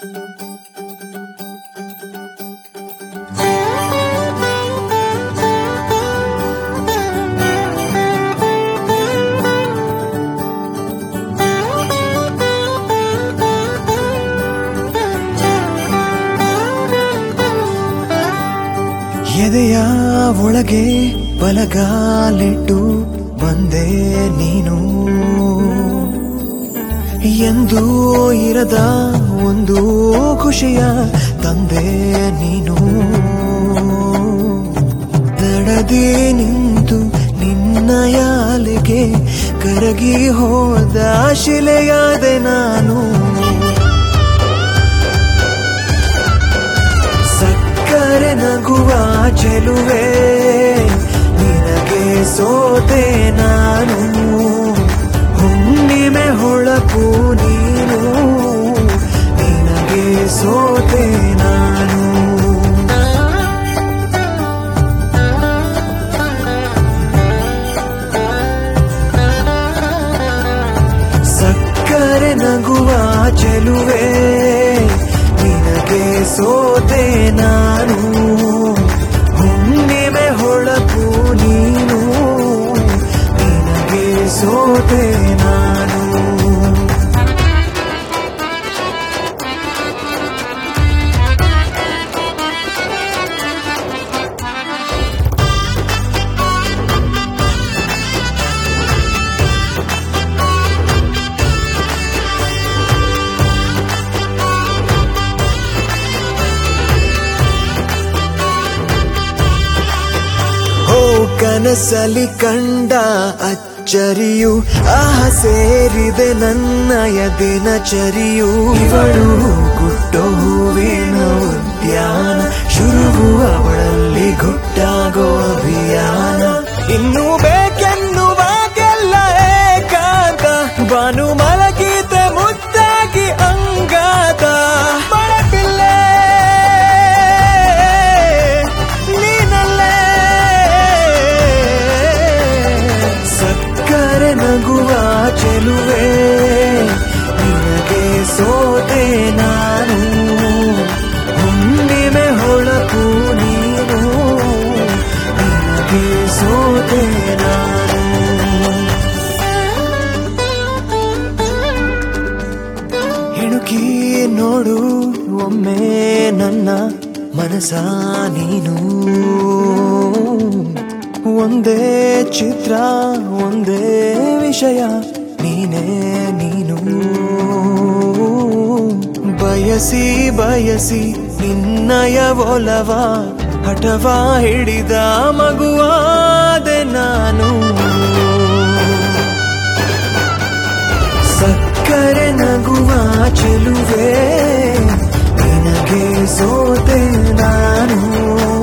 ಎದೆಯ ಒಳಗೆ ಬಲಗಾಲಿಟ್ಟು ಬಂದೆ ನೀನು ಎಂದೂ ಇರದ ಒಂದು ಖುಷಿಯ ತಂದೆ ನೀನು ದಡದಿ ನಿಂತು ನಿನ್ನಯ ಅಲೆಗೆ ಕರಗಿ ಹೋದ ಶಿಲೆಯಾದೆ ನಾನು ಸಕ್ಕರೆ ನಗುವ ಚೆಲುವೆ ನಿನಗೆ ಸೋತೆ ನಾನು ಹುಣ್ಣಿಮೆ ಹೊಳಪು ನೀನು ನಿನಗೆ ಸೋತೆ ನಾನು ಸಕ್ಕರೆ ನಗುವ ಚೆಲುವೆ ನಿನಗೆ ಸೋತೆ ನಾನು ಹುಣ್ಣಿಮೆ ಹೊಳಪು ನೀನು ನಿನಗೆ ಸೋತೆ ನಾನು ಹೋ ಕನಸಲಿ ಕಂಡ ಅಚ್ಚರಿಯು ಆಹ ಸೇರಿದೆ ನನ್ನಯ ದಿನಚರಿಯು ಇವಳು ಗುಡ್ಡೋ ಹೂವಿನ ಉದ್ಯಾನ ಶುರುವು ಅವಳಲ್ಲಿ ಗುಟ್ಟಾಗೋ ಅಭಿಯಾನ ಇನ್ನು ಬೇಕೆನ್ನುವಾಗೆಲ್ಲ ಏಕಾಂತ ಬಾನು ಮಲಗಿದ ಮುದ್ದಾಗಿ ಅಂಗಾತ ಮಳಪಿಲ್ಲೆ ನೀನಲ್ಲೇ ಸಕ್ಕರೆ ನಗುವ ಚೆಲುವೆ ನಿನಗೆ ಸೋತೆ ನಾನು ಹುಣ್ಣಿಮೆ ಹೊಳಪು ನೀನು ನಿನಗೆ ಸೋತೆ ನಾನು ಹೆಣುಕಿ ನೋಡು ಒಮ್ಮೆ ನನ್ನ ಮನಸ ನೀನು ಒಂದೇ ಚಿತ್ರ ಒಂದೇ ವಿಷಯ ನೀನೇ ನೀನು ಬಯಸಿ ಬಯಸಿ ನಿನ್ನಯ ಒಲವ ಹಠವ ಹಿಡಿದ ಮಗುವಾದೆ ನಾನು ಸಕ್ಕರೆ ನಗುವ ಚೆಲುವೆ ನಿನಗೆ ಸೋತೆ ನಾನು